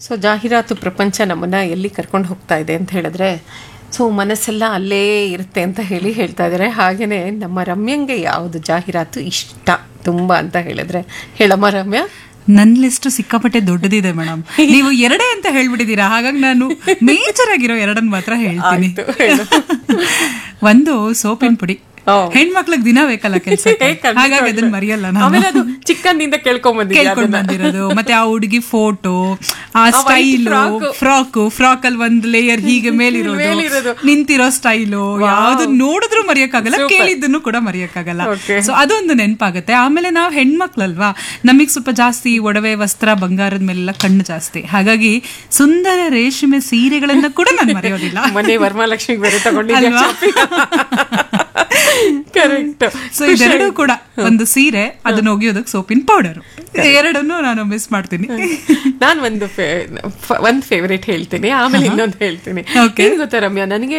So ಜಾಹೀರಾತು ಪ್ರಪಂಚ ನಮ್ಮನ್ನ ಎಲ್ಲಿ ಕರ್ಕೊಂಡು ಹೋಗ್ತಾ ಇದೆ ಅಂತ ಹೇಳಿದ್ರೆ ಸೊ ಮನಸ್ಸೆಲ್ಲ ಅಲ್ಲೇ ಇರುತ್ತೆ ಅಂತ ಹೇಳಿ ಹೇಳ್ತಾ ಇದ್ದಾರೆ ಹಾಗೆಯೇ ನಮ್ಮ ರಮ್ಯಂಗೆ ಯಾವುದು ಜಾಹೀರಾತು ಇಷ್ಟ ತುಂಬ ಅಂತ ಹೇಳಿದ್ರೆ ಹೇಳಮ್ಮ ರಮ್ಯ ನನ್ ಲಿಸ್ಟ್ ಸಿಕ್ಕಾಪಟ್ಟೆ ದೊಡ್ಡದಿದೆ ಮೇಡಮ್ ನೀವು ಎರಡೇ ಅಂತ ಹೇಳ್ಬಿಟ್ಟಿದ್ದೀರಾ ಹಾಗಾಗಿ ನಾನು ಮೇಜರ್ ಆಗಿರೋ ಎರಡನ್ನ ಮಾತ್ರ ಹೇಳ್ತೀನಿ ಆಯ್ತು, ಹೇಳು. ಒಂದು ಸೋಪಿನ ಪುಡಿ ಓ. ಹೆಣ್ಮಕ್ಳಿಗೆ ದಿನ ಬೇಕಲ್ಲ ಕೆಲಸ ಹಾಗಾಗಿ ಅದನ್ನ ಮರೆಯಲ್ಲ ಆಮೇಲೆ ನಾನು ಅದು ಚಿಕ್ಕಂದಿಂದ ಕೇಳ್ಕೊಂಬಂದಿದ್ದೆ ಕೇಳ್ಕೊಂಡ್ ಬಂದಿರೋದು ಮತ್ತೆ ಆ ಹುಡುಗಿ ಫೋಟೋ ಆ white style frock. Frock frock ಅಲ್ಲಿ ಒಂದ್ ಲೇಯರ್ ಹೀಗೆ ಮೇಲಿರೋದು ಮೇಲಿರೋದು. ನಿಂತಿರೋ ಸ್ಟೈಲು ಯಾವ್ದು ನೋಡಿದ್ರು ಮರೆಯಕ್ಕಾಗಲ್ಲ Super. ಕೇಳಿದ್ದನ್ನು ಕೂಡ ಮರೆಯಕ್ಕಾಗಲ್ಲ Okay. ಸೊ ಅದೊಂದು ನೆನಪಾಗುತ್ತೆ ಆಮೇಲೆ ನಾವು ಹೆಣ್ಮಕ್ಳಲ್ವಾ ನಮಗ್ ಸ್ವಲ್ಪ ಜಾಸ್ತಿ ಒಡವೆ ವಸ್ತ್ರ ಬಂಗಾರದ ಮೇಲೆಲ್ಲ ಕಣ್ಣು ಜಾಸ್ತಿ ಹಾಗಾಗಿ ಸುಂದರ ರೇಷ್ಮೆ ಸೀರೆಗಳನ್ನ ಕೂಡ ನಾನು ಮರೆಯೋದಿಲ್ಲ ಮನೆ ವರಮಹಾಲಕ್ಷ್ಮಿಗೆ ಬೇರೆ ತಗೊಂಡಿದ್ದೆ ಅಲ್ವಾ? ಕರೆಕ್ಟ್ ಸೊ ಇದೆರಡು ಕೂಡ ಒಂದು ಸೀರೆ ಅದನ್ನ ಒಗೆಯೋದಕ್ಕೆ ಸೋಪಿನ ಪೌಡರ್ ಎರಡನ್ನು ನಾನು ಮಿಸ್ ಮಾಡ್ತೀನಿ ನಾನು ಒಂದು ಫೇ- ಫ- ಒಂದ್ ಫೇವ್ರೇಟ್ ಹೇಳ್ತೀನಿ ಆಮೇಲೆ ಇನ್ನೊಂದು ಹೇಳ್ತೀನಿ Okay. ಏನ್ ಗೊತ್ತಾ ರಮ್ಯಾ ನನಗೆ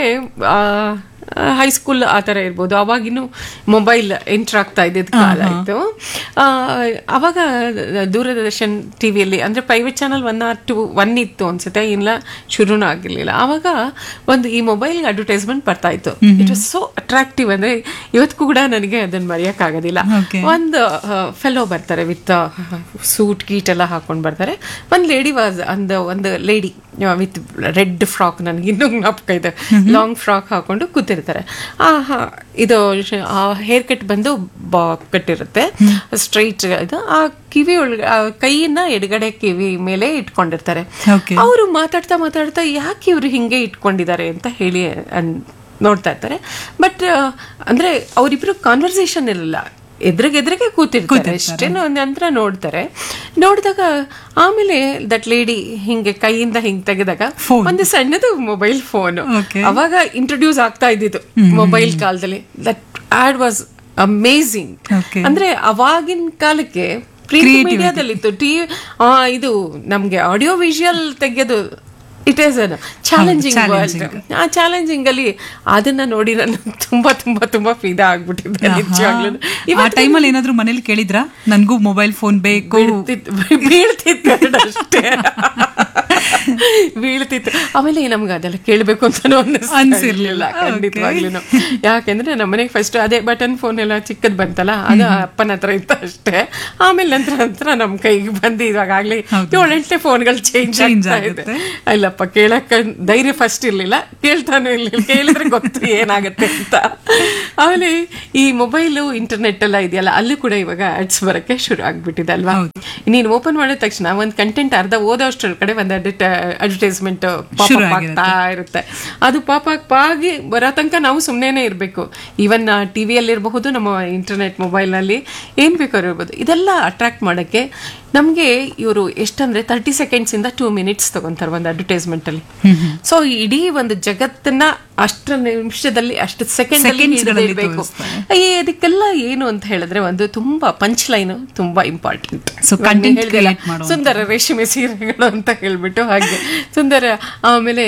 ಹೈಸ್ಕೂಲ್ ಆ ಥರ ಇರ್ಬೋದು ಅವಾಗಿನ್ನು ಮೊಬೈಲ್ ಎಂಟ್ರ್ ಆಗ್ತಾ ಇದ್ದಿದ್ದ ಕಾಲ ಇತ್ತು ಆ, ಅವಾಗ ದೂರದರ್ಶನ್ ಟಿವಿಯಲ್ಲಿ ಅಂದ್ರೆ private channel one or two one ಇತ್ತು ಅನ್ಸುತ್ತೆ ಇಲ್ಲ ಶುರುನೂ ಆಗಿರ್ಲಿಲ್ಲ ಅವಾಗ ಒಂದು ಈ ಮೊಬೈಲ್ ಅಡ್ವರ್ಟೈಸ್ಮೆಂಟ್ ಬರ್ತಾ ಇತ್ತು ಇಟ್ ವಾಸ್ ಸೋ ಅಟ್ರಾಕ್ಟಿವ್ ಅಂದ್ರೆ ಇವತ್ತಿಗೂ ಕೂಡ ನನಗೆ ಅದನ್ನ ಮರೆಯೋಕ್ಕಾಗೋದಿಲ್ಲ Okay. ಒಂದು ಫೆಲೋ ಬರ್ತಾರೆ ವಿತ್ ಸೂಟ್ ಗೀಟ್ ಎಲ್ಲ ಹಾಕೊಂಡು ಬರ್ತಾರೆ ಒಂದು ಲೇಡಿ ವಾಸ್ ಒಂದು ಒಂದು ಲೇಡಿ ವಿತ್ ರೆಡ್ ಫ್ರಾಕ್ ನನಗೆ ಇನ್ನೂ ಜ್ಞಾಪಕ ಇದೆ ಲಾಂಗ್ ಫ್ರಾಕ್ ಹಾಕೊಂಡು ಕೂತಿರ್ತಾರೆ ಆ ಹ- ಇದು ಹೇರ್ ಕಟ್ ಬಂದು ಬಾಬ್ ಕಟ್ ಇರುತ್ತೆ ಸ್ಟ್ರೈಟ್ ಇದು ಆ ಕಿವಿ ಒಳಗೆ ಆ ಕೈಯನ್ನ ಎಡಗಡೆ ಕಿವಿ ಮೇಲೆ ಇಟ್ಕೊಂಡಿರ್ತಾರೆ Okay. ಅವರು ಮಾತಾಡ್ತಾ ಮಾತಾಡ್ತಾ ಯಾಕೆ ಇವರು ಹಿಂಗೆ ಇಟ್ಕೊಂಡಿದ್ದಾರೆ ಅಂತ ಹೇಳಿ ಅನ್ ನೋಡ್ತಾ ಇರ್ತಾರೆ ಬಟ್ ಅಂದ್ರೆ ಅವರಿಬ್ರು ಕಾನ್ವರ್ಸೇಷನ್ ಇರಲ್ಲ ಎದುರಿಗೆ ಎದುರಿಗೆ ಕೂತಿರ್ತಾರೆ ಅಷ್ಟೇ ನಂತರ ನೋಡ್ತಾರೆ ನೋಡಿದಾಗ ಆಮೇಲೆ ದಟ್ ಲೇಡಿ ಹಿಂಗೆ ಕೈಯಿಂದ ಹಿಂಗ್ ತೆಗೆದಾಗ Phone. ಒಂದು ಸಣ್ಣದು ಮೊಬೈಲ್ ಫೋನ್ Okay. ಅವಾಗ ಇಂಟ್ರೊಡ್ಯೂಸ್ ಆಗ್ತಾ ಇದ್ದಿದ್ದು ಮೊಬೈಲ್ ಕಾಲದಲ್ಲಿ that ad was amazing Okay. ಅಂದ್ರೆ ಅವಾಗಿನ ಕಾಲಕ್ಕೆ ಪ್ರಿಂಟ್ Creativity. ಮೀಡಿಯಾದಲ್ಲಿತ್ತು ಟಿ ಇದು ನಮ್ಗೆ ಆಡಿಯೋ ವಿಜುವಲ್ ತೆಗೆಯೋದು it is an challenging challenging. World ಆ ಚಾಲೆಂಜಿಂಗ್ ಅಲ್ಲಿ ಅದನ್ನ ನೋಡಿ ನಾನು ತುಂಬಾ ತುಂಬಾ ತುಂಬಾ ಫಿದಾ ಆಗ್ಬಿಟ್ಟಿದ್ದೆ ನಿಜವಾಗ್ಲೂ ಆ ಟೈಮಲ್ಲಿ ಏನಾದ್ರೂ ಮನೇಲಿ ಕೇಳಿದ್ರಾ ನನ್ಗೂ ಮೊಬೈಲ್ ಫೋನ್ ಬೇಕು ಬೀಳ್ತಿತ್ತು ಬೀಳ್ತಿತ್ತು ಎರಡು ಅಷ್ಟೇ ಬೀಳ್ತಿತ್ತು ಆಮೇಲೆ ನಮ್ಗೆ ಅದೆಲ್ಲ ಕೇಳಬೇಕು ಅಂತಾನು ಅನ್ಸಿರ್ಲಿಲ್ಲ. ಅನ್ಸಿರ್ಲಿಲ್ಲ ಖಂಡಿತವಾಗ್ಲೂ ಯಾಕೆಂದ್ರೆ ನಮ್ಮನೆಗೆ ಫಸ್ಟ್ ಅದೇ ಬಟನ್ ಫೋನ್ ಎಲ್ಲ ಚಿಕ್ಕದ್ ಬಂತಲ್ಲ ಅದು ಅಪ್ಪನ ಹತ್ರ ಇತ್ತು ಅಷ್ಟೇ ಆಮೇಲೆ ನಂತರ ನಂತರ ನಮ್ ಕೈಗೆ ಬಂದು ಇವಾಗಲೇ ಏಳೆಂಟನೇ ಫೋನ್ಗಳು ಚೇಂಜ್ Change ಆಗ್ತಾ ಇದೆ ಆಗುತ್ತೆ. ಇಲ್ಲಪ್ಪ ಕೇಳಕ್ಕ ಧೈರ್ಯ ಫಸ್ಟ್ ಇರ್ಲಿಲ್ಲ ಕೇಳ್ತಾನು ಇರ್ಲಿಲ್ಲ ಕೇಳಿದ್ರೆ ಗೊತ್ತು ಏನಾಗುತ್ತೆ ಅಂತ ಆಮೇಲೆ ಈ ಮೊಬೈಲು ಇಂಟರ್ನೆಟ್ ಎಲ್ಲ ಇದೆಯಲ್ಲ ಅಲ್ಲೂ ಕೂಡ ಇವಾಗ ಆಡ್ಸ್ ಬರಕ್ಕೆ ಶುರು ಆಗ್ಬಿಟ್ಟಿದೆ ಅಲ್ವಾ ನೀನು ಓಪನ್ ಮಾಡಿದ ತಕ್ಷಣ ಒಂದು ಕಂಟೆಂಟ್ ಅರ್ಧ ಓದೋಷ್ಟ್ರ ಕಡೆ ಒಂದು ಅಡ್ವರ್ಟೈಸ್ಮೆಂಟ್ ಶುರು ಪಾಪ್ ಆಗ್ತಾ ಇರುತ್ತೆ ಅದು ಪಾಪ್ ಆಗಿ ಬರೋ ತನಕ ನಾವು ಸುಮ್ಮನೆ ಇರಬೇಕು ಈವನ್ ಟಿವಿಯಲ್ಲಿ ಇರಬಹುದು ನಮ್ಮ ಇಂಟರ್ನೆಟ್ ಮೊಬೈಲ್ನಲ್ಲಿ ಏನ್ ಬೇಕಾದ್ರೂ ಇರ್ಬೋದು ಇದೆಲ್ಲ ಅಟ್ರಾಕ್ಟ್ ಮಾಡಕ್ಕೆ ನಮಗೆ ಇವರು ಎಷ್ಟಂದ್ರೆ ತರ್ಟಿ ಸೆಕೆಂಡ್ಸ್ ಇಂದ ಟೂ ಮಿನಿಟ್ಸ್ ತಗೊಂತಾರೆ ಒಂದು ಅಡ್ವರ್ಟೈಸ್ಮೆಂಟ್ ಅಲ್ಲಿ ಸೊ ಇಡೀ ಒಂದು ಜಗತ್ತನ್ನ ಅಷ್ಟು ನಿಮಿಷದಲ್ಲಿ ಅಷ್ಟು ಸೆಕೆಂಡ್ Seconds ಗಳಲ್ಲಿ ಇರಬೇಕು ತೋರಿಸ್ತಾರೆ. ಇದಕ್ಕೆಲ್ಲ ಏನು ಅಂತ ಹೇಳಿದ್ರೆ ಒಂದು ತುಂಬಾ ಪಂಚ್ ಲೈನ್ ತುಂಬಾ ಇಂಪಾರ್ಟೆಂಟ್ So, content create ಮಾಡುವಂಥದ್ದು. ಸುಂದರ ರೇಷ್ಮೆ ಸೀರೆಗಳು ಅಂತ ಹೇಳ್ಬಿಟ್ಟು ಹಾಗೆ ಸುಂದರ ಆಮೇಲೆ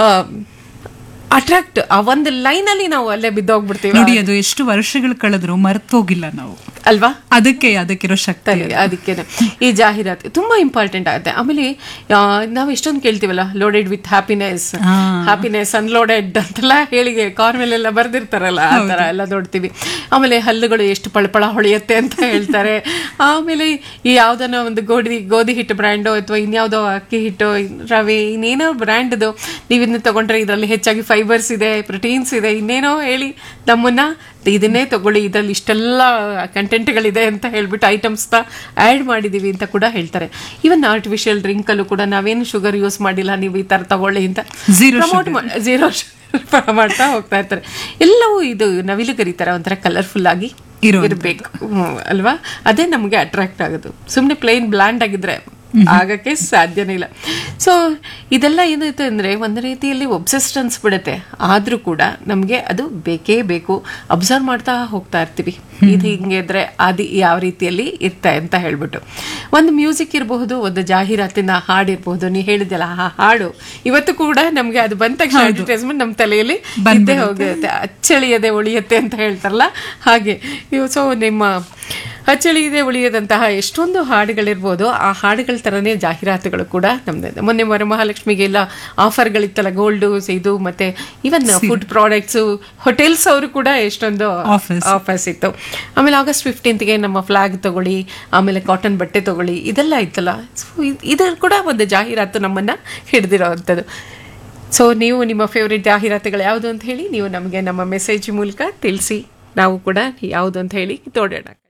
ಅಟ್ರಾಕ್ಟ್ ಆ ಒಂದು ಲೈನ್ ಅಲ್ಲಿ ನಾವು ಅಲ್ಲೇ ಬಿದ್ದೋಗ್ಬಿಡ್ತೀವಿ ನೋಡಿ ಅದು ಎಷ್ಟು ವರ್ಷಗಳು ಕಳೆದ್ರು ಮರ್ತೋಗಿಲ್ಲ ನಾವು ಅಲ್ವಾ ಅದಕ್ಕೆ ಅದಕ್ಕಿರೋ ಶಕ್ತಿ ತಲೆ ಅದಕ್ಕೇನೆ ಈ ಜಾಹೀರಾತು ತುಂಬಾ ಇಂಪಾರ್ಟೆಂಟ್ ಆಗುತ್ತೆ ಆಮೇಲೆ ಆ, ನಾವು ಎಷ್ಟೊಂದು ಕೇಳ್ತೀವಲ್ಲ ಲೋಡೆಡ್ ವಿತ್ ಹ್ಯಾಪಿನೆಸ್ ಹಾ. ಹ್ಯಾಪಿನೆಸ್ ಅನ್ಲೋಡೆಡ್ ಅಂತೆಲ್ಲ ಹೇಳಿ ಕಾರ್ ಮೇಲೆಲ್ಲ ಬರ್ದಿರ್ತಾರಲ್ಲ ಆ ತರ ಎಲ್ಲ ನೋಡ್ತೀವಿ ಆಮೇಲೆ ಹಲ್ಲುಗಳು ಎಷ್ಟು ಪಳಪಳ ಹೊಳೆಯುತ್ತೆ ಅಂತ ಹೇಳ್ತಾರೆ ಆಮೇಲೆ ಈ ಯಾವ್ದನ್ನ ಒಂದು ಗೋಧಿ ಗೋಧಿ ಹಿಟ್ಟು ಬ್ರ್ಯಾಂಡು ಅಥವಾ ಇನ್ಯಾವುದೋ ಅಕ್ಕಿ ಹಿಟ್ಟು ರವೆ ಇನ್ನೇನೋ ಬ್ರ್ಯಾಂಡ್ದು ನೀವು ಇದನ್ನ ತಗೊಂಡ್ರೆ ಇದರಲ್ಲಿ ಹೆಚ್ಚಾಗಿ ಫೈಬರ್ಸ್ ಇದೆ ಪ್ರೋಟೀನ್ಸ್ ಇದೆ ಇನ್ನೇನೋ ಹೇಳಿ ನಮ್ಮನ್ನ ಇದನ್ನೇ ತಗೊಳ್ಳಿ ಇದ್ರಲ್ಲಿ ಇಷ್ಟೆಲ್ಲ ಕಂಟೆಂಟ್ಗಳಿದೆ ಅಂತ ಹೇಳ್ಬಿಟ್ಟು ಐಟಮ್ಸ್ ಆ್ಯಡ್ ಮಾಡಿದೀವಿ ಅಂತ ಕೂಡ ಹೇಳ್ತಾರೆ ಈವನ್ ಆರ್ಟಿಫಿಷಿಯಲ್ ಡ್ರಿಂಕ್ ಅಲ್ಲೂ ಕೂಡ ನಾವೇನು ಶುಗರ್ ಯೂಸ್ ಮಾಡಿಲ್ಲ ನೀವು ಈ ತರ ತಗೊಳ್ಳಿ ಅಂತ Zero ಪ್ರಮೋಟ್ ಝೀರೋ ಮಾಡ್ತಾ ಹೋಗ್ತಾ ಇರ್ತಾರೆ ಎಲ್ಲವೂ ಇದು ನವಿಲು ಕರೀತಾರ ಒಂಥರ ಕಲರ್ಫುಲ್ ಆಗಿ ಇರುವಂಥದ್ದು. ಇರಬೇಕು ಅಲ್ವಾ ಅದೇ ನಮಗೆ ಅಟ್ರಾಕ್ಟ್ ಆಗೋದು ಸುಮ್ಮನೆ ಪ್ಲೇನ್ ಬ್ಲ್ಯಾಂಡ್ ಆಗಿದ್ರೆ ಆಗಕ್ಕೆ ಸಾಧ್ಯನೇ ಇಲ್ಲ ಸೊ ಇದೆಲ್ಲ ಏನಾಯ್ತು ಅಂದ್ರೆ ಒಂದು ರೀತಿಯಲ್ಲಿ ಒಬ್ಸೆಸ್ಡ್ ಅನ್ಸ್ಬಿಡುತ್ತೆ ಆದ್ರೂ ಕೂಡ ನಮಗೆ ಅದು ಬೇಕೇ ಬೇಕು ಅಬ್ಸರ್ವ್ ಮಾಡ್ತಾ ಹೋಗ್ತಾ ಇರ್ತೀವಿ ಇದು ಹಿಂಗೆ ಇದ್ರೆ ಅದು ಯಾವ ರೀತಿಯಲ್ಲಿ ಇರ್ತೆ ಅಂತ ಹೇಳ್ಬಿಟ್ಟು ಒಂದು ಮ್ಯೂಸಿಕ್ ಇರಬಹುದು ಒಂದು ಜಾಹೀರಾತಿನ ಹಾಡಿರ್ಬಹುದು ನೀ ಹೇಳಿದ್ಯಲ್ಲ ಆ ಹಾಡು ಇವತ್ತು ಕೂಡ ನಮ್ಗೆ ಅದು ಬಂದ ತಕ್ಷಣ ಅಡ್ವರ್ಟೈಸ್ಮೆಂಟ್ ನಮ್ಮ ತಲೆಯಲ್ಲಿ ಇದ್ದೇ ಹೋಗಿರುತ್ತೆ ಅಚ್ಚಳಿಯದೆ ಉಳಿಯುತ್ತೆ ಅಂತ ಹೇಳ್ತಾರಲ್ಲ ಹಾಗೆ ಸೊ ನಿಮ್ಮ ಅಚ್ಚಳಿಯದೆ ಉಳಿಯದಂತಹ ಎಷ್ಟೊಂದು ಹಾಡುಗಳಿರ್ಬೋದು ಆ ಹಾಡುಗಳ ಥರನೇ ಜಾಹೀರಾತುಗಳು ಕೂಡ ನಮ್ದು ಮೊನ್ನೆ ವರಮಹಾಲಕ್ಷ್ಮಿಗೆಲ್ಲ ಆಫರ್ಗಳಿತ್ತಲ್ಲ ಗೋಲ್ಡು ಇದು ಮತ್ತೆ ಇವನ್ ಫುಡ್ ಪ್ರಾಡಕ್ಟ್ಸು ಹೋಟೆಲ್ಸ್ ಅವರು ಕೂಡ ಎಷ್ಟೊಂದು Offers. ಆಫರ್ಸ್ ಇತ್ತು ಆಮೇಲೆ ಆಗಸ್ಟ್ ಫಿಫ್ಟೀನ್ತ್ಗೆ ನಮ್ಮ ಫ್ಲಾಗ್ ತಗೊಳ್ಳಿ ಆಮೇಲೆ ಕಾಟನ್ ಬಟ್ಟೆ ತಗೊಳ್ಳಿ ಇದೆಲ್ಲ ಇತ್ತಲ್ಲ ಸೊ ಇದು ಕೂಡ ಒಂದು ಜಾಹೀರಾತು ನಮ್ಮನ್ನ ಹಿಡಿದಿರೋವಂಥದ್ದು ಸೊ ನೀವು ನಿಮ್ಮ ಫೇವ್ರೆಟ್ ಜಾಹೀರಾತುಗಳು ಯಾವುದು ಅಂತ ಹೇಳಿ ನೀವು ನಮಗೆ ನಮ್ಮ ಮೆಸೇಜ್ ಮೂಲಕ ತಿಳಿಸಿ ನಾವು ಕೂಡ ಯಾವುದು ಅಂತ ಹೇಳಿ ತೋಡೋಣ